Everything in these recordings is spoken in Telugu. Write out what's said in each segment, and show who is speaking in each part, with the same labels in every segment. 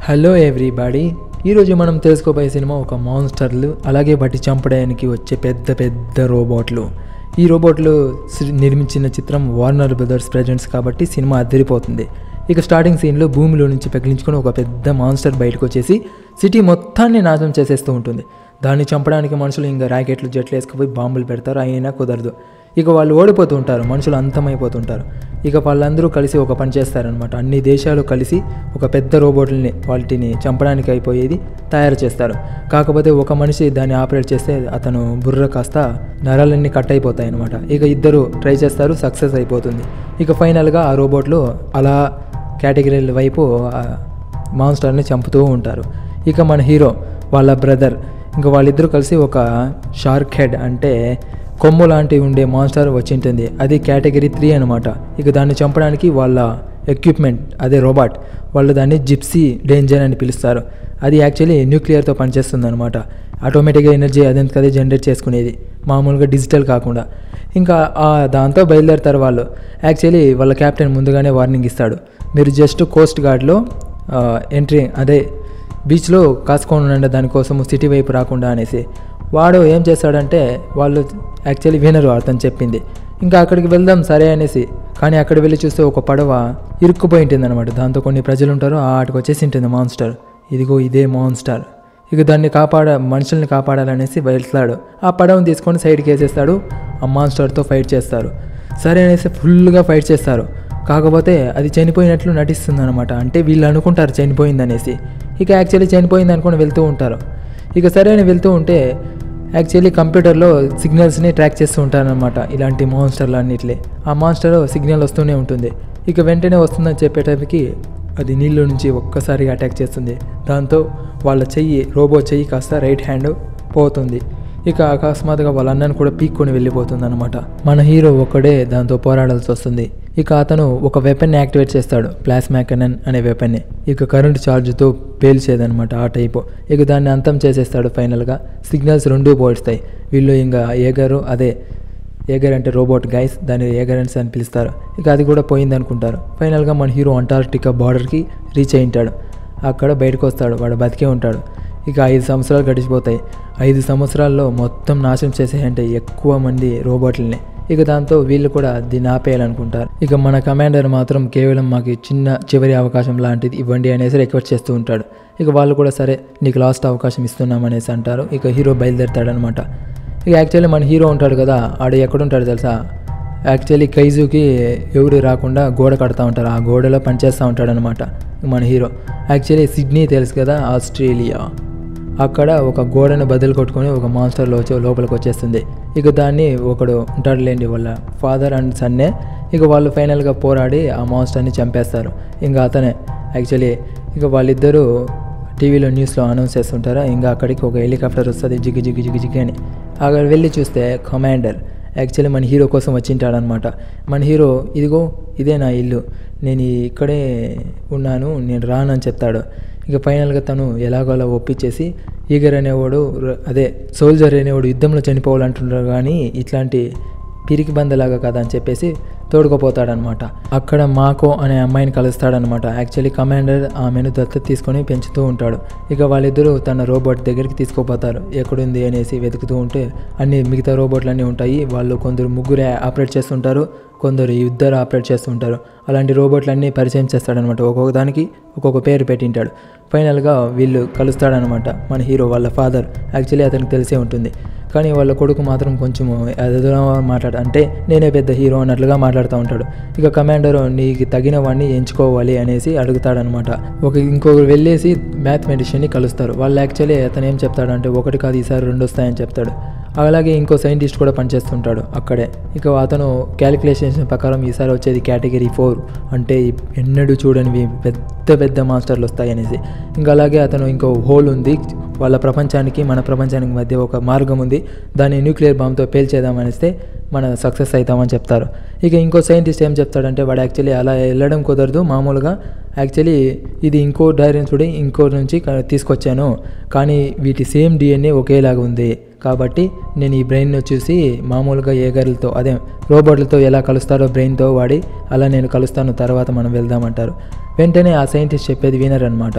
Speaker 1: హలో ఎవ్రీబాడీ ఈరోజు మనం తెలుసుకోబోయే సినిమా ఒక మాన్స్టర్లు అలాగే వాటి చంపడానికి వచ్చే పెద్ద పెద్ద రోబోట్లు ఈ రోబోట్లు సి- నిర్మించిన చిత్రం వార్నర్ బ్రదర్స్ ప్రజెంట్స్ కాబట్టి సినిమా అద్దరిపోతుంది ఇక స్టార్టింగ్ సీన్లో భూమిలో నుంచి పెకిలించుకొని ఒక పెద్ద మాన్స్టర్ బయటకు వచ్చేసి సిటీ మొత్తాన్ని నాశనం చేసేస్తూ ఉంటుంది దాన్ని చంపడానికి మనుషులు ఇంకా ర్యాకెట్లు జట్లు వేసుకుపోయి బాంబులు పెడతారు అయినా కుదరదు ఇక వాళ్ళు ఓడిపోతూ ఉంటారు మనుషులు అంతమైపోతుంటారు ఇక వాళ్ళందరూ కలిసి ఒక పని చేస్తారనమాట అన్ని దేశాలు కలిసి ఒక పెద్ద రోబోట్లని వాటిని చంపడానికి అయిపోయేది తయారు చేస్తారు కాకపోతే ఒక మనిషి దాన్ని ఆపరేట్ చేస్తే అతను బుర్ర కాస్త నరాలన్నీ కట్ అయిపోతాయి అనమాట ఇక ఇద్దరు ట్రై చేస్తారు సక్సెస్ అయిపోతుంది ఇక ఫైనల్గా ఆ రోబోట్లు అలా కేటగిరీల వైపు ఆ మాన్స్టర్ని చంపుతూ ఉంటారు ఇక మన హీరో వాళ్ళ బ్రదర్ ఇంకా వాళ్ళిద్దరూ కలిసి ఒక షార్క్ హెడ్ అంటే కొమ్ము లాంటి ఉండే మాన్స్టర్ వచ్చింటుంది అది కేటగిరీ త్రీ అనమాట ఇక దాన్ని చంపడానికి వాళ్ళ ఎక్విప్మెంట్ అదే రోబాట్ వాళ్ళు దాన్ని జిప్సీ డేంజర్ అని పిలుస్తారు అది యాక్చువల్లీ న్యూక్లియర్తో పనిచేస్తుంది అనమాట ఆటోమేటిక్గా ఎనర్జీ అదంతా అదే జనరేట్ చేసుకునేది మామూలుగా డిజిటల్ కాకుండా ఇంకా ఆ దాంతో బయలుదేరుతారు వాళ్ళు యాక్చువల్లీ వాళ్ళ కెప్టెన్ ముందుగానే వార్నింగ్ ఇస్తాడు మీరు జస్ట్ కోస్ట్ గార్డ్లో ఎంట్రీ అదే బీచ్లో కాసుకొని ఉండండి దానికోసం సిటీ వైపు రాకుండా అనేసి వాడు ఏం చేస్తాడంటే వాళ్ళు యాక్చువల్లీ వినరు అతను చెప్పింది ఇంకా అక్కడికి వెళ్దాం సరే అనేసి కానీ అక్కడ వెళ్ళి చూస్తే ఒక పడవ ఇరుక్కుపోయి ఉంటుంది అనమాట దాంతో కొన్ని ప్రజలు ఉంటారు ఆ ఆటకు వచ్చేసి ఉంటుంది మాన్స్టర్ ఇదిగో ఇదే మాన్స్టర్ ఇక దాన్ని కాపాడ మనుషుల్ని కాపాడాలనేసి వెళ్తాడు ఆ పడవని తీసుకొని సైడ్కి వేసేస్తాడు ఆ మాన్స్టర్తో ఫైట్ చేస్తారు సరే అనేసి ఫుల్గా ఫైట్ చేస్తారు కాకపోతే అది చనిపోయినట్లు నటిస్తుంది అనమాట అంటే వీళ్ళు అనుకుంటారు చనిపోయిందనేసి ఇక యాక్చువల్లీ చనిపోయింది అనుకుని వెళ్తూ ఉంటారు ఇక సరే అని వెళ్తూ ఉంటే యాక్చువల్లీ కంప్యూటర్లో సిగ్నల్స్ని ట్రాక్ చేస్తూ ఉంటారనమాట ఇలాంటి మాన్స్టర్లు అన్నిట్లే ఆ మాన్స్టర్ సిగ్నల్ వస్తూనే ఉంటుంది ఇక వెంటనే వస్తుందని చెప్పేటప్పటికి అది నీళ్ళ నుంచి ఒక్కసారిగా అటాక్ చేస్తుంది దాంతో వాళ్ళ చెయ్యి రోబో చెయ్యి కాస్త రైట్ హ్యాండ్ పోతుంది ఇక అకస్మాత్తుగా వాళ్ళ అన్నను కూడా పీక్కొని వెళ్ళిపోతుంది అనమాట మన హీరో ఒక్కడే దాంతో పోరాడాల్సి వస్తుంది ఇక అతను ఒక వెపన్ని యాక్టివేట్ చేస్తాడు ప్లాస్మా కెనన్ అనే వెపన్ని ఇక కరెంట్ ఛార్జ్తో పేల్చేదనమాట ఆ టైపు ఇక దాన్ని అంతం చేసేస్తాడు ఫైనల్గా సిగ్నల్స్ రెండూ పోయిస్తాయి వీళ్ళు ఇంకా ఏగరు అదే ఏగర్ అంటే రోబోట్ గైస్ దాన్ని ఏగరెన్స్ అని పిలుస్తారు ఇక అది కూడా పోయింది అనుకుంటారు ఫైనల్గా మన హీరో అంటార్క్టికా బార్డర్కి రీచ్ అయి ఉంటాడు అక్కడ బయటకు వస్తాడు వాడు బతికే ఉంటాడు ఇక ఐదు సంవత్సరాలు గడిచిపోతాయి ఐదు సంవత్సరాల్లో మొత్తం నాశనం చేసేయంటే ఎక్కువ మంది రోబోట్లని ఇక దాంతో వీళ్ళు కూడా దీన్ని ఆపేయాలనుకుంటారు ఇక మన కమాండర్ మాత్రం కేవలం మాకు చిన్న చివరి అవకాశం లాంటిది ఇవ్వండి అనేసి రిక్వెస్ట్ చేస్తూ ఉంటాడు ఇక వాళ్ళు కూడా సరే నీకు లాస్ట్ అవకాశం ఇస్తున్నాం అనేసి అంటారు ఇక హీరో బయలుదేరుతాడనమాట ఇక యాక్చువల్లీ మన హీరో ఉంటాడు కదా ఆడు ఎక్కడుంటాడు తెలుసా యాక్చువల్లీ కైజుకి ఎవరు రాకుండా గోడ కడతా ఉంటారు ఆ గోడలో పనిచేస్తూ ఉంటాడు అనమాట మన హీరో యాక్చువల్లీ సిడ్నీ తెలుసు కదా ఆస్ట్రేలియా అక్కడ ఒక గోడను బదులు కొట్టుకొని ఒక మాన్స్టర్ లో లోపలికి వచ్చేస్తుంది ఇక దాన్ని ఒకడు ఉంటాడులేండి వాళ్ళ ఫాదర్ అండ్ సన్నే ఇక వాళ్ళు ఫైనల్గా పోరాడి ఆ మాన్స్టర్ని చంపేస్తారు ఇంకా అతనే యాక్చువల్లీ ఇక వాళ్ళిద్దరూ టీవీలో న్యూస్లో అనౌన్స్ చేస్తుంటారా ఇంకా అక్కడికి ఒక హెలికాప్టర్ వస్తుంది జిగ్గి జిగ్గి జిగ్గి జిగ్గి అని అక్కడ వెళ్ళి చూస్తే కమాండర్ యాక్చువల్లీ మన హీరో కోసం వచ్చింటాడనమాట మన హీరో ఇదిగో ఇదే నా ఇల్లు నేను ఇక్కడే ఉన్నాను నేను రానని చెప్తాడు ఇక ఫైనల్గా తను ఎలాగోలా ఒప్పించేసి ఈగర్ అనేవాడు ర- అదే సోల్జర్ అనేవాడు యుద్ధంలో చనిపోవాలంటున్నారు కానీ ఇట్లాంటి పిరికి బందలాగా కదా అని చెప్పేసి తోడుకుపోతాడనమాట అక్కడ మాకో అనే అమ్మాయిని కలుస్తాడనమాట యాక్చువల్లీ కమాండర్ ఆమెను దత్తత తీసుకొని పెంచుతూ ఉంటాడు ఇక వాళ్ళిద్దరూ తన రోబోట్ దగ్గరికి తీసుకుపోతారు ఎక్కడుంది అనేసి వెతుకుతూ ఉంటే అన్ని మిగతా రోబోట్లు అన్నీ ఉంటాయి వాళ్ళు కొందరు ముగ్గురే ఆపరేట్ చేస్తుంటారు కొందరు ఇద్దరు ఆపరేట్ చేస్తుంటారు అలాంటి రోబోట్లన్నీ పరిచయం చేస్తాడనమాట ఒక్కొక్క దానికి ఒక్కొక్క పేరు పెట్టింటాడు ఫైనల్గా వీళ్ళు కలుస్తాడనమాట మన హీరో వాళ్ళ ఫాదర్ యాక్చువల్లీ అతనికి తెలిసే ఉంటుంది కానీ వాళ్ళ కొడుకు మాత్రం కొంచెం ఎదురుగా మాట్లాడ అంటే నేనే పెద్ద హీరో అన్నట్లుగా మాట్లాడుతూ ఉంటాడు ఇక కమాండర్ నీకు తగిన వాడిని ఎంచుకోవాలి అనేసి అడుగుతాడనమాట ఒక ఇంకొకరు వెళ్ళేసి మ్యాథమెటిషియన్ని కలుస్తారు వాళ్ళు యాక్చువల్లీ అతను ఏం చెప్తాడంటే ఒకటి కాదు ఈసారి రెండు వస్తాయని చెప్తాడు అలాగే ఇంకో సైంటిస్ట్ కూడా పనిచేస్తుంటాడు అక్కడే ఇక అతను క్యాలిక్యులేషన్స్ ప్రకారం ఈసారి వచ్చేది కేటగిరీ ఫోర్ అంటే ఎన్నడూ చూడనివి పెద్ద పెద్ద మాస్టర్లు వస్తాయనేసి ఇంకా అలాగే అతను ఇంకో హోల్ ఉంది వాళ్ళ ప్రపంచానికి మన ప్రపంచానికి మధ్య ఒక మార్గం ఉంది దాన్ని న్యూక్లియర్ బాంబ్తో పేల్చేద్దామనిస్తే మన సక్సెస్ అవుతామని చెప్తారు ఇక ఇంకో సైంటిస్ట్ ఏం చెప్తాడంటే వాడు యాక్చువల్లీ అలా వెళ్ళడం కుదరదు మామూలుగా యాక్చువల్లీ ఇది ఇంకో డైరెన్ చూడి ఇంకో నుంచి క- తీసుకొచ్చాను కానీ వీటి సేమ్ డిఎన్ఏ ఒకేలాగా ఉంది కాబట్టి నేను ఈ బ్రెయిన్ చూసి మామూలుగా ఏగర్లతో అదే రోబోట్లతో ఎలా కలుస్తారో బ్రెయిన్తో వాడి అలా నేను కలుస్తాను తర్వాత మనం వెళ్దామంటారు వెంటనే ఆ సైంటిస్ట్ చెప్పేది వినరనమాట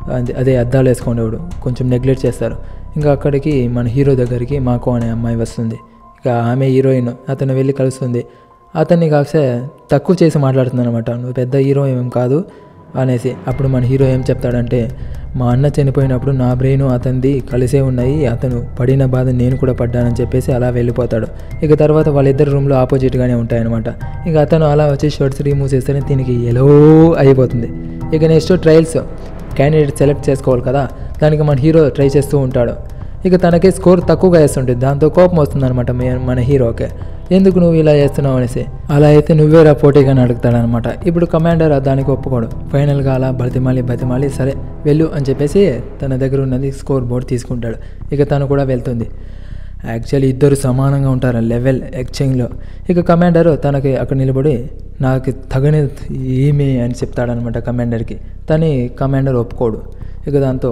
Speaker 1: అదే- అదే అద్దాలు వేసుకునేవాడు కొంచెం నెగ్లెక్ట్ చేస్తారు ఇంకా అక్కడికి మన హీరో దగ్గరికి మాకో అనే అమ్మాయి వస్తుంది ఇక ఆమె హీరోయిన్ అతను వెళ్ళి కలుస్తుంది అతన్ని కాస్తే తక్కువ చేసి మాట్లాడుతుంది అనమాట నువ్వు పెద్ద హీరో ఏం కాదు అనేసి అప్పుడు మన హీరో ఏం చెప్తాడంటే మా అన్న చనిపోయినప్పుడు నా బ్రెయిన్ అతనిది కలిసే ఉన్నాయి అతను పడిన బాధ నేను కూడా పడ్డానని చెప్పేసి అలా వెళ్ళిపోతాడు ఇక తర్వాత వాళ్ళిద్దరు రూమ్లో ఆపోజిట్గానే ఉంటాయన్నమాట ఇక అతను అలా వచ్చి షర్ట్స్ రిమూవ్ చేస్తేనే దీనికి ఎలో అయిపోతుంది ఇక నెక్స్ట్ ట్రయల్స్ క్యాండిడేట్ సెలెక్ట్ చేసుకోవాలి కదా దానికి మన హీరో ట్రై చేస్తూ ఉంటాడు ఇక తనకి స్కోర్ తక్కువగా వేస్తుంటుంది దాంతో కోపం వస్తుంది అనమాట మన హీరోకి ఎందుకు నువ్వు ఇలా చేస్తున్నావు అనేసి అలా అయితే నువ్వే రా పోటీగా అడుగుతాడనమాట ఇప్పుడు కమాండర్ దానికి ఒప్పుకోడు ఫైనల్గా అలా బతిమాలి బతిమాలి సరే వెళ్ళు అని చెప్పేసి తన దగ్గర ఉన్నది స్కోర్ బోర్డ్ తీసుకుంటాడు ఇక తను కూడా వెళ్తుంది యాక్చువల్లీ ఇద్దరు సమానంగా ఉంటారు లెవెల్ ఎక్స్చేంజ్లో ఇక కమాండర్ తనకి అక్కడ నిలబడి నాకు తగని ఏమి అని చెప్తాడనమాట కమాండర్కి తని కమాండర్ ఒప్పుకోడు ఇక దాంతో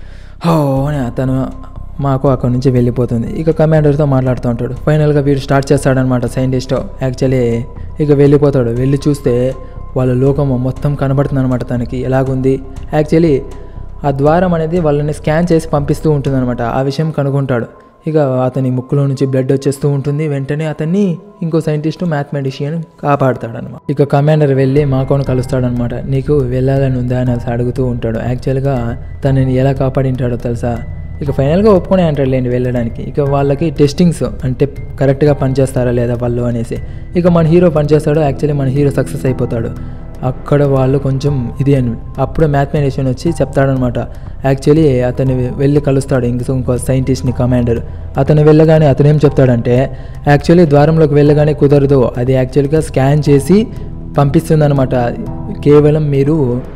Speaker 1: హో అని అతను మాకు అక్కడ నుంచి వెళ్ళిపోతుంది ఇక కమాండర్తో మాట్లాడుతూ ఉంటాడు ఫైనల్గా వీడు స్టార్ట్ చేస్తాడనమాట సైంటిస్ట్ యాక్చువల్లీ ఇక వెళ్ళిపోతాడు వెళ్ళి చూస్తే వాళ్ళ లోకం మొత్తం కనబడుతుంది అనమాట తనకి ఎలాగుంది యాక్చువల్లీ ఆ ద్వారం అనేది వాళ్ళని స్కాన్ చేసి పంపిస్తూ ఉంటుందన్నమాట ఆ విషయం కనుగొంటాడు ఇక అతని ముక్కులో నుంచి బ్లడ్ వచ్చేస్తూ ఉంటుంది వెంటనే అతన్ని ఇంకో సైంటిస్ట్ మ్యాథమెటిషియన్ కాపాడుతాడనమాట ఇక కమాండర్ వెళ్ళి మాకోను కలుస్తాడనమాట నీకు వెళ్ళాలని ఉందా అని అసలు అడుగుతూ ఉంటాడు యాక్చువల్గా తనని ఎలా కాపాడింటాడో తెలుసా ఇక ఫైనల్గా ఒప్పుకునే అంటాడు లేండి వెళ్ళడానికి ఇక వాళ్ళకి టెస్టింగ్స్ అంటే కరెక్ట్గా పనిచేస్తారా లేదా వాళ్ళు అనేసి ఇక మన హీరో పనిచేస్తాడు యాక్చువల్లీ మన హీరో సక్సెస్ అయిపోతాడు అక్కడ వాళ్ళు కొంచెం ఇది అని అప్పుడు మ్యాథమెటిషియన్ వచ్చి చెప్తాడనమాట యాక్చువల్లీ అతను వెళ్ళి కలుస్తాడు ఇంక ఇంకో సైంటిస్ట్ని కమాండర్ అతను వెళ్ళగానే అతను ఏం చెప్తాడంటే యాక్చువల్లీ ద్వారంలోకి వెళ్ళగానే కుదరదు అది యాక్చువల్గా స్కాన్ చేసి పంపిస్తుందన్నమాట కేవలం మీరు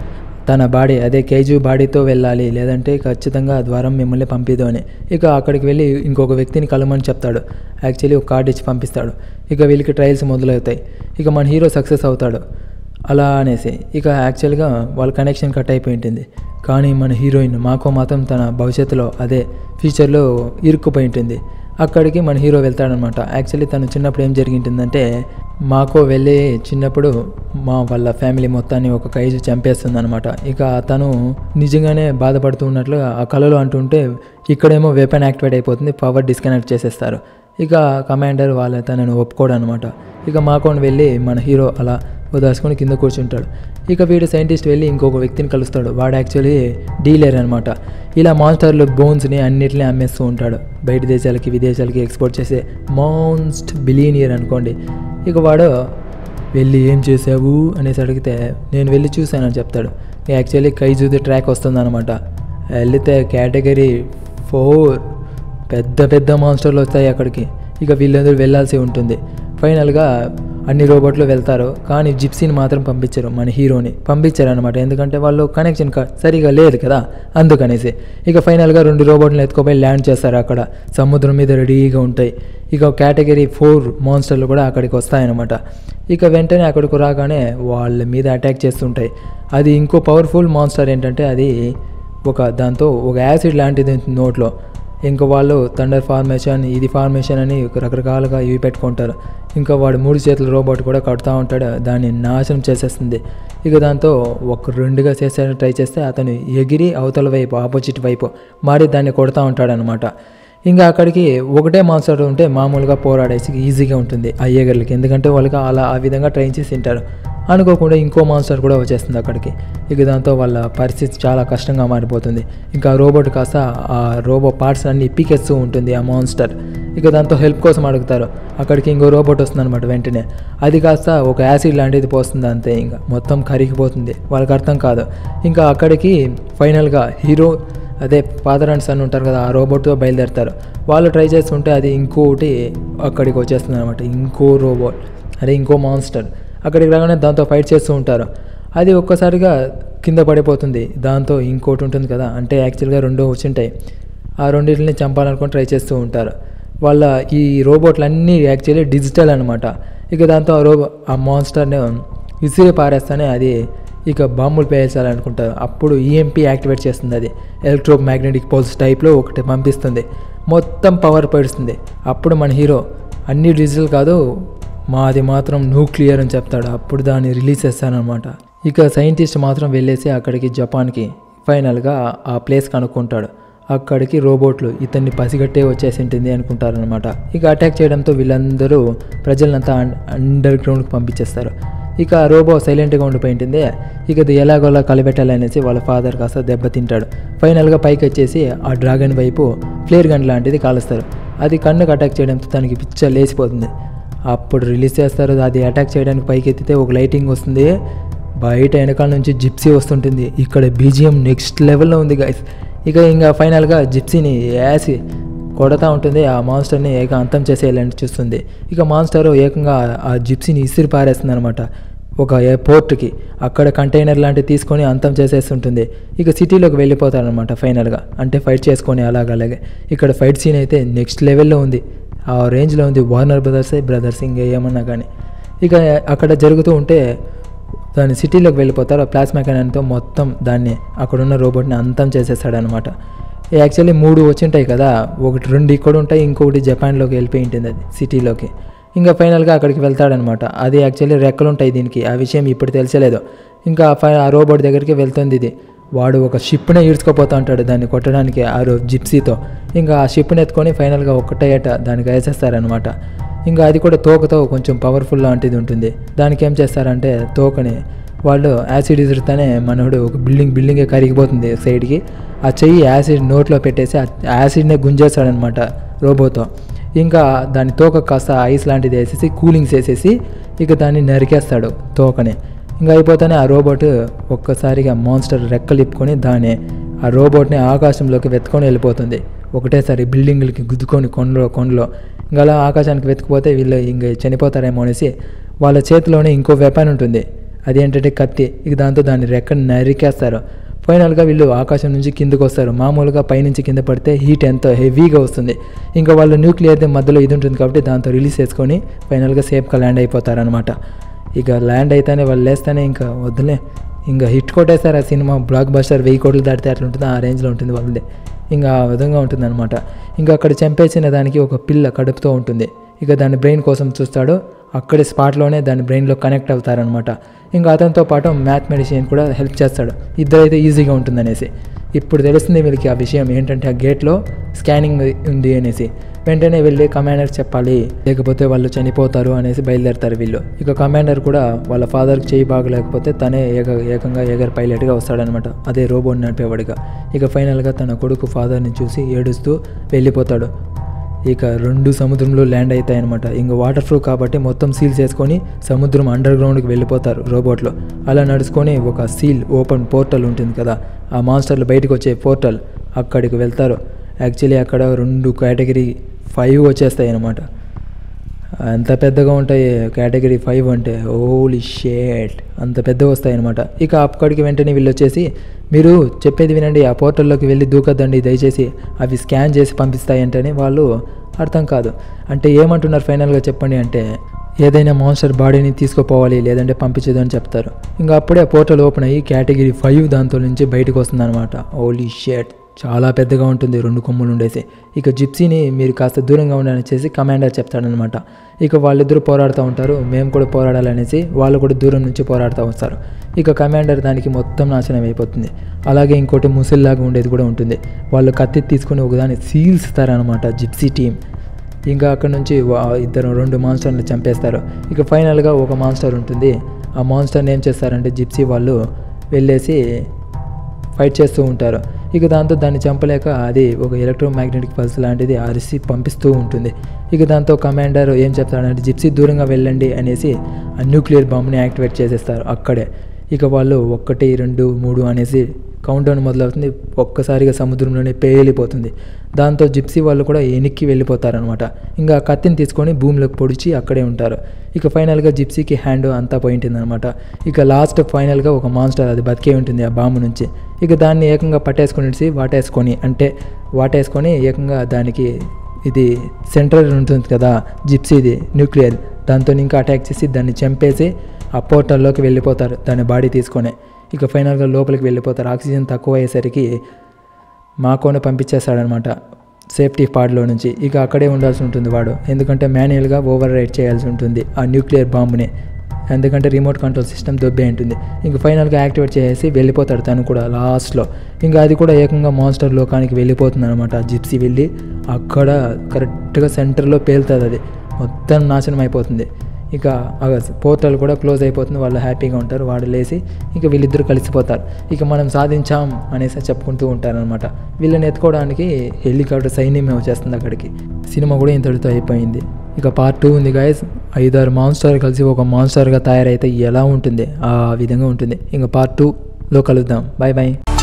Speaker 1: తన బాడీ అదే కేజీ బాడీతో వెళ్ళాలి లేదంటే ఖచ్చితంగా ఆ ద్వారం మిమ్మల్ని పంపిదు అని ఇక అక్కడికి వెళ్ళి ఇంకొక వ్యక్తిని కలమని చెప్తాడు యాక్చువల్లీ ఒక కార్డు ఇచ్చి పంపిస్తాడు ఇక వీళ్ళకి ట్రయల్స్ మొదలవుతాయి ఇక మన హీరో సక్సెస్ అవుతాడు అలా అనేసి ఇక యాక్చువల్గా వాళ్ళ కనెక్షన్ కట్ అయిపోయి ఉంటుంది కానీ మన హీరోయిన్ మాకో మాత్రం తన భవిష్యత్తులో అదే ఫ్యూచర్లో ఇరుక్కుపోయి ఉంటుంది అక్కడికి మన హీరో వెళ్తాడనమాట యాక్చువల్లీ తను చిన్నప్పుడు ఏం జరిగింటుందంటే మాకో వెళ్ళి చిన్నప్పుడు మా వాళ్ళ ఫ్యామిలీ మొత్తాన్ని ఒక కైజు చంపేస్తుంది అనమాట ఇక తను నిజంగానే బాధపడుతూ ఉన్నట్లు ఆ కళలో అంటుంటే ఇక్కడేమో వెపన్ యాక్టివేట్ అయిపోతుంది పవర్ డిస్కనెక్ట్ చేసేస్తారు ఇక కమాండర్ వాళ్ళ తనను ఒప్పుకోడు అనమాట ఇక మాకోని వెళ్ళి మన హీరో అలా వదాసుకొని కింద కూర్చుంటాడు ఇక వీడు సైంటిస్ట్ వెళ్ళి ఇంకొక వ్యక్తిని కలుస్తాడు వాడు యాక్చువల్లీ డీలర్ అనమాట ఇలా మాన్స్టర్లు బోన్స్ని అన్నిటిని అమ్మేస్తూ ఉంటాడు బయట దేశాలకి విదేశాలకి ఎక్స్పోర్ట్ చేసే మోస్ట్ బిలీనియర్ అనుకోండి ఇక వాడు వెళ్ళి ఏం చేసావు అనేసి అడిగితే నేను వెళ్ళి చూశానని చెప్తాడు యాక్చువల్లీ కైజూది ట్రాక్ వస్తుందన్నమాట వెళితే కేటగిరీ ఫోర్ పెద్ద పెద్ద మాన్స్టర్లు వస్తాయి అక్కడికి ఇక వీళ్ళందరూ వెళ్ళాల్సి ఉంటుంది ఫైనల్గా అన్ని రోబోట్లు వెళ్తారు కానీ జిప్సీని మాత్రం పంపించరు మన హీరోని పంపించారు అనమాట ఎందుకంటే వాళ్ళు కనెక్షన్ క- సరిగా లేదు కదా అందుకనేసి ఇక ఫైనల్గా రెండు రోబోట్లను ఎత్తుకోపోయి ల్యాండ్ చేస్తారు అక్కడ సముద్రం మీద రెడీగా ఉంటాయి ఇక కేటగిరీ ఫోర్ మాన్స్టర్లు కూడా అక్కడికి వస్తాయన్నమాట ఇక వెంటనే అక్కడికి రాగానే వాళ్ళ మీద అటాక్ చేస్తుంటాయి అది ఇంకో పవర్ఫుల్ మాన్స్టర్ ఏంటంటే అది ఒక దాంతో ఒక యాసిడ్ లాంటిది ఉంటుంది నోట్లో ఇంకా వాళ్ళు థండర్ ఫార్మేషన్ ఇది ఫార్మేషన్ అని రకరకాలుగా ఇవి పెట్టుకుంటారు ఇంకా వాడు మూడు చేతుల రోబోట్ కూడా కడుతూ ఉంటాడు దాన్ని నాశనం చేసేస్తుంది ఇక దాంతో ఒక రెండుగా చేసేయడానికి ట్రై చేస్తే అతను ఎగిరి అవతల వైపు ఆపోజిట్ వైపు మారి దాన్ని కొడతా ఉంటాడనమాట ఇంకా అక్కడికి ఒకటే మాన్స్టర్ ఉంటే మామూలుగా పోరాడేసి ఈజీగా ఉంటుంది ఆ ఏగర్లకి ఎందుకంటే వాళ్ళకి అలా ఆ విధంగా ట్రైన్ చేసి తింటారు అనుకోకుండా ఇంకో మాన్స్టర్ కూడా వచ్చేస్తుంది అక్కడికి ఇక దాంతో వాళ్ళ పరిస్థితి చాలా కష్టంగా మారిపోతుంది ఇంకా ఆ రోబోట్ కాస్త ఆ రోబో పార్ట్స్ అన్ని పీకేస్తూ ఉంటుంది ఆ మాన్స్టర్ ఇక దాంతో హెల్ప్ కోసం అడుగుతారు అక్కడికి ఇంకో రోబోట్ వస్తుంది అనమాట వెంటనే అది కాస్త ఒక యాసిడ్ లాంటిది పోస్తుంది అంతే ఇంకా మొత్తం కరిగిపోతుంది వాళ్ళకి అర్థం కాదు ఇంకా అక్కడికి ఫైనల్గా హీరో అదే ఫాదర్ అండ్ సన్ ఉంటారు కదా ఆ రోబోట్తో బయలుదేరుతారు వాళ్ళు ట్రై చేస్తుంటే అది ఇంకోటి అక్కడికి వచ్చేస్తుంది అనమాట ఇంకో రోబోట్ అదే ఇంకో మాన్స్టర్ అక్కడికి రాగానే దాంతో ఫైట్ చేస్తూ ఉంటారు అది ఒక్కసారిగా కింద పడిపోతుంది దాంతో ఇంకోటి ఉంటుంది కదా అంటే యాక్చువల్గా రెండో వచ్చింటాయి ఆ రెండింటిని చంపాలనుకొని ట్రై చేస్తూ ఉంటారు వాళ్ళ ఈ రోబోట్లు అన్నీ యాక్చువల్లీ డిజిటల్ అనమాట ఇక దాంతో ఆ రోబో ఆ మాన్స్టర్ని విసిరి పారేస్తానే అది ఇక బాంబులు పేల్చాలనుకుంటారు అప్పుడు ఈఎంపీ యాక్టివేట్ చేస్తుంది అది ఎలక్ట్రో మ్యాగ్నెటిక్ పల్స్ టైప్లో ఒకటి పంపిస్తుంది మొత్తం పవర్ పడుతుంది అప్పుడు మన హీరో అన్ని డిజిటల్ కాదు మాది మాత్రం న్యూక్లియర్ అని చెప్తాడు అప్పుడు దాన్ని రిలీజ్ చేస్తానమాట ఇక సైంటిస్ట్ మాత్రం వెళ్ళేసి అక్కడికి జపాన్కి ఫైనల్గా ఆ ప్లేస్ కనుక్కుంటాడు అక్కడికి రోబోట్లు ఇతన్ని పసిగట్టే వచ్చేసి ఉంటుంది అనుకుంటారనమాట ఇక అటాక్ చేయడంతో వీళ్ళందరూ ప్రజలంతా అం- అండర్ గ్రౌండ్కి పంపించేస్తారు ఇక ఆ రోబో సైలెంట్గా ఉండిపోయి ఉంటుంది ఇక ఇది ఎలాగోలా కలబెట్టాలనేసి వాళ్ళ ఫాదర్ కాస్త దెబ్బతింటాడు ఫైనల్గా పైకి వచ్చేసి ఆ డ్రాగన్ వైపు ఫ్లేర్ గన్ లాంటిది కాలుస్తారు అది కన్నుకు అటాక్ చేయడంతో తనకి పిచ్చ లేచిపోతుంది అప్పుడు రిలీజ్ చేస్తారు అది అటాక్ చేయడానికి పైకి ఎత్తితే ఒక లైటింగ్ వస్తుంది బయట వెనకాల నుంచి జిప్సీ వస్తుంటుంది ఇక్కడ బీజిఎం నెక్స్ట్ లెవెల్లో ఉంది గైస్ ఇక ఇంకా ఫైనల్గా జిప్సీని యాసి కొడతా ఉంటుంది ఆ మాన్స్టర్ని ఏక అంతం చేసేయాలని చూస్తుంది ఇక మాన్స్టర్ ఏకంగా ఆ జిప్సీని ఇసిరి పారేస్తుంది అనమాట ఒక ఏ- పోర్ట్కి అక్కడ కంటైనర్ లాంటివి తీసుకొని అంతం చేసేస్తుంటుంది ఇక సిటీలోకి వెళ్ళిపోతారనమాట ఫైనల్గా అంటే ఫైట్ చేసుకొని అలాగలాగే ఇక్కడ ఫైట్ సీన్ అయితే నెక్స్ట్ లెవెల్లో ఉంది ఆ రేంజ్లో ఉంది వార్నర్ బ్రదర్సే బ్రదర్స్ ఇంకా ఏమన్నా కానీ ఇక అక్కడ జరుగుతూ ఉంటే దాని సిటీలోకి వెళ్ళిపోతారు ఆ ప్లాస్మా క్యానన్తో మొత్తం దాన్ని అక్కడున్న రోబోట్ని అంతం చేసేస్తాడనమాట యాక్చువల్లీ మూడు వచ్చింటాయి కదా ఒకటి రెండు ఇక్కడ ఉంటాయి ఇంకొకటి జపాన్లోకి వెళ్ళిపోయి ఉంటుంది అది సిటీలోకి ఇంకా ఫైనల్గా అక్కడికి వెళ్తాడనమాట అది యాక్చువల్లీ రెక్కలు ఉంటాయి దీనికి ఆ విషయం ఇప్పుడు తెలిసలేదు ఇంకా ఆ ఫై ఆ రోబోట్ దగ్గరికి వెళ్తుంది ఇది వాడు ఒక షిప్నే ఈడ్చుకోపోతా ఉంటాడు దాన్ని కొట్టడానికి ఆ రో జిప్సీతో ఇంకా ఆ షిప్ని ఎత్తుకొని ఫైనల్గా ఒక్కటేట దానికి వేసేస్తారనమాట ఇంకా అది కూడా తోకతో కొంచెం పవర్ఫుల్ లాంటిది ఉంటుంది దానికి ఏం చేస్తారంటే తోకని వాళ్ళు యాసిడ్ ఇసురుతానే మనోడు ఒక బిల్డింగ్ బిల్డింగే కరిగిపోతుంది సైడ్కి ఆ చెయ్యి యాసిడ్ నోట్లో పెట్టేసి ఆ యాసిడ్నే గుంజేస్తాడనమాట రోబోతో ఇంకా దాని తోక కాస్త ఐస్ లాంటిది వేసేసి కూలింగ్స్ వేసేసి ఇక దాన్ని నరికేస్తాడు తోకని ఇంకా అయిపోతానే ఆ రోబోట్ ఒక్కసారిగా మాన్స్టర్ రెక్కలిప్పుకొని దాన్ని ఆ రోబోట్ని ఆకాశంలోకి వెతుకొని వెళ్ళిపోతుంది ఒకటేసారి బిల్డింగ్లకి గుద్దుకొని కొండలో కొండలో ఇంకా అలా ఆకాశానికి వెతుకుపోతే వీళ్ళు ఇంక చనిపోతారేమో అనేసి వాళ్ళ చేతిలోనే ఇంకో వెపన్ ఉంటుంది అదేంటంటే కత్తి ఇక దాంతో దాన్ని రెక్కని నరికేస్తారు ఫైనల్గా వీళ్ళు ఆకాశం నుంచి కిందకు వస్తారు మామూలుగా పైనుంచి కింద పడితే హీట్ ఎంతో హెవీగా వస్తుంది ఇంకా వాళ్ళు న్యూక్లియర్ మధ్యలో ఇది ఉంటుంది కాబట్టి దాంతో రిలీజ్ చేసుకొని ఫైనల్గా సేఫ్గా ల్యాండ్ అయిపోతారనమాట ఇక ల్యాండ్ అయితేనే వాళ్ళు లేస్తేనే ఇంకా వద్దులే ఇంకా హిట్ కొట్టేస్తారు ఆ సినిమా బ్లాక్ బస్టర్ వెయ్యి కోట్లు దాటితే అట్లా ఉంటుంది ఆ రేంజ్లో ఉంటుంది వాళ్ళది ఇంకా ఆ విధంగా ఉంటుంది అనమాట ఇంకా అక్కడ చంపేసిన దానికి ఒక పిల్ల కడుపుతో ఉంటుంది ఇక దాని బ్రెయిన్ కోసం చూస్తాడు అక్కడే స్పాట్లోనే దాని బ్రెయిన్లో కనెక్ట్ అవుతారనమాట ఇంకా అతనితో పాటు మ్యాథ్ మెడిసిన్ కూడా హెల్ప్ చేస్తాడు ఇద్దరైతే ఈజీగా ఉంటుందనేసి ఇప్పుడు తెలుస్తుంది వీళ్ళకి ఆ విషయం ఏంటంటే ఆ గేట్లో స్కానింగ్ ఉంది అనేసి వెంటనే వెళ్ళి కమాండర్ చెప్పాలి లేకపోతే వాళ్ళు చనిపోతారు అనేసి బయలుదేరతారు వీళ్ళు ఇక కమాండర్ కూడా వాళ్ళ ఫాదర్కి చేయి బాగలేకపోతే తనే ఏక ఏకంగా ఏగర్ పైలట్గా వస్తాడనమాట అదే రోబోట్ నడిపేవాడిగా ఇక ఫైనల్గా తన కొడుకు ఫాదర్ని చూసి ఏడుస్తూ వెళ్ళిపోతాడు ఇక రెండు సముద్రంలో ల్యాండ్ అవుతాయి అనమాట ఇంక వాటర్ ఫ్లో కాబట్టి మొత్తం సీల్ చేసుకొని సముద్రం అండర్ గ్రౌండ్కి వెళ్ళిపోతారు రోబోట్లో అలా నడుచుకొని ఒక సీల్ ఓపెన్ పోర్టల్ ఉంటుంది కదా ఆ మాన్స్టర్లు బయటకు వచ్చే పోర్టల్ అక్కడికి వెళ్తారు యాక్చువల్లీ అక్కడ రెండు కేటగిరీ ఫైవ్ వచ్చేస్తాయి అనమాట అంత పెద్దగా ఉంటాయి కేటగిరీ ఫైవ్ అంటే ఓలీ షేట్ అంత పెద్దగా వస్తాయి అనమాట ఇక అక్కడికి వెంటనే వీళ్ళు వచ్చేసి మీరు చెప్పేది వినండి ఆ పోర్టల్లోకి వెళ్ళి దూకద్దండి దయచేసి అవి స్కాన్ చేసి పంపిస్తాయంటేనే వాళ్ళు అర్థం కాదు అంటే ఏమంటున్నారు ఫైనల్గా చెప్పండి అంటే ఏదైనా మాన్స్టర్ బాడీని తీసుకుపోవాలి లేదంటే పంపించదు అని చెప్తారు ఇంకా అప్పుడే ఆ పోర్టల్ ఓపెన్ అయ్యి కేటగిరీ ఫైవ్ దాంతో నుంచి బయటకు వస్తుందన్నమాట ఓలీ షేట్ చాలా పెద్దగా ఉంటుంది రెండు కొమ్ములు ఉండేసి ఇక జిప్సీని మీరు కాస్త దూరంగా ఉండాలని చేసి కమాండర్ చెప్తాడనమాట ఇక వాళ్ళిద్దరూ పోరాడుతూ ఉంటారు మేము కూడా పోరాడాలనేసి వాళ్ళు కూడా దూరం నుంచి పోరాడుతూ వస్తారు ఇక కమాండర్ దానికి మొత్తం నాశనం అయిపోతుంది అలాగే ఇంకోటి ముసిల్లాగా ఉండేది కూడా ఉంటుంది వాళ్ళు కత్తి తీసుకుని ఒకదాన్ని సీల్స్తారనమాట జిప్సీ టీం ఇంకా అక్కడ నుంచి వా- ఇద్దరు రెండు మాన్స్టర్ని చంపేస్తారు ఇక ఫైనల్గా ఒక మాన్స్టర్ ఉంటుంది ఆ మాన్స్టర్ని ఏం చేస్తారంటే జిప్సీ వాళ్ళు వెళ్ళేసి ఫైట్ చేస్తూ ఉంటారు ఇక దాంతో దాన్ని చంపలేక అది ఒక ఎలక్ట్రోమాగ్నెటిక్ పల్స్ లాంటిది అరిసి పంపిస్తూ ఉంటుంది ఇక దాంతో కమాండర్ ఏం చెప్తాడంటే జిప్సీ దూరంగా వెళ్ళండి అనేసి ఆ న్యూక్లియర్ బాంబ్ని యాక్టివేట్ చేసేస్తారు అక్కడే ఇక వాళ్ళు ఒకటి రెండు మూడు అనేసి కౌంటౌన్ మొదలవుతుంది ఒక్కసారిగా సముద్రంలోనే పేలిపోతుంది దాంతో జిప్సీ వాళ్ళు కూడా ఎనిక్కి వెళ్ళిపోతారనమాట ఇంకా ఆ కత్తిని తీసుకొని భూమిలోకి పొడిచి అక్కడే ఉంటారు ఇక ఫైనల్గా జిప్సీకి హ్యాండ్ అంతా పోయింటుందన్నమాట ఇక లాస్ట్ ఫైనల్గా ఒక మాన్స్టర్ అది బతికే ఉంటుంది ఆ బాంబు నుంచి ఇక దాన్ని ఏకంగా పట్టేసుకునేసి వాటేసుకొని అంటే వాటేసుకొని ఏకంగా దానికి ఇది సెంట్రల్ ఉంటుంది కదా జిప్సీది న్యూక్లియర్ దాంతో ఇంకా అటాక్ చేసి దాన్ని చంపేసి ఆ పోర్టల్లోకి వెళ్ళిపోతారు దాని బాడీ తీసుకొని ఇక ఫైనల్గా లోపలికి వెళ్ళిపోతారు ఆక్సిజన్ తక్కువ అయ్యేసరికి మాకోనే పంపించేస్తాడనమాట సేఫ్టీ పాడ్లో నుంచి ఇక అక్కడే ఉండాల్సి ఉంటుంది వాడు ఎందుకంటే మాన్యువల్గా ఓవర్ రైడ్ చేయాల్సి ఉంటుంది ఆ న్యూక్లియర్ బాంబుని ఎందుకంటే రిమోట్ కంట్రోల్ సిస్టమ్ దొబ్బే ఉంటుంది ఇంక ఫైనల్గా యాక్టివేట్ చేసి వెళ్ళిపోతాడు తను కూడా లాస్ట్లో ఇంకా అది కూడా ఏకంగా మాన్స్టర్ లోకానికి వెళ్ళిపోతుంది అనమాట జిప్సీ వెళ్ళి అక్కడ కరెక్ట్గా సెంటర్లో పేలుతుంది అది మొత్తం నాశనం అయిపోతుంది ఇక పోర్టల్ కూడా క్లోజ్ అయిపోతుంది వాళ్ళు హ్యాపీగా ఉంటారు వాడు లేచి ఇక వీళ్ళిద్దరు కలిసిపోతారు ఇక మనం సాధించాం అనేసి చెప్పుకుంటూ ఉంటారనమాట వీళ్ళని ఎత్తుకోవడానికి హెలికాప్టర్ సైన్యమే వచ్చేస్తుంది అక్కడికి సినిమా కూడా ఇంతటితో అయిపోయింది ఇక పార్ట్ టూ ఉంది గాయస్ ఐదారు మాన్స్టర్ కలిసి ఒక మాన్స్టర్గా తయారైతే ఎలా ఉంటుంది ఆ విధంగా ఉంటుంది ఇంకా పార్ట్ టూలో కలుద్దాం బాయ్ బాయ్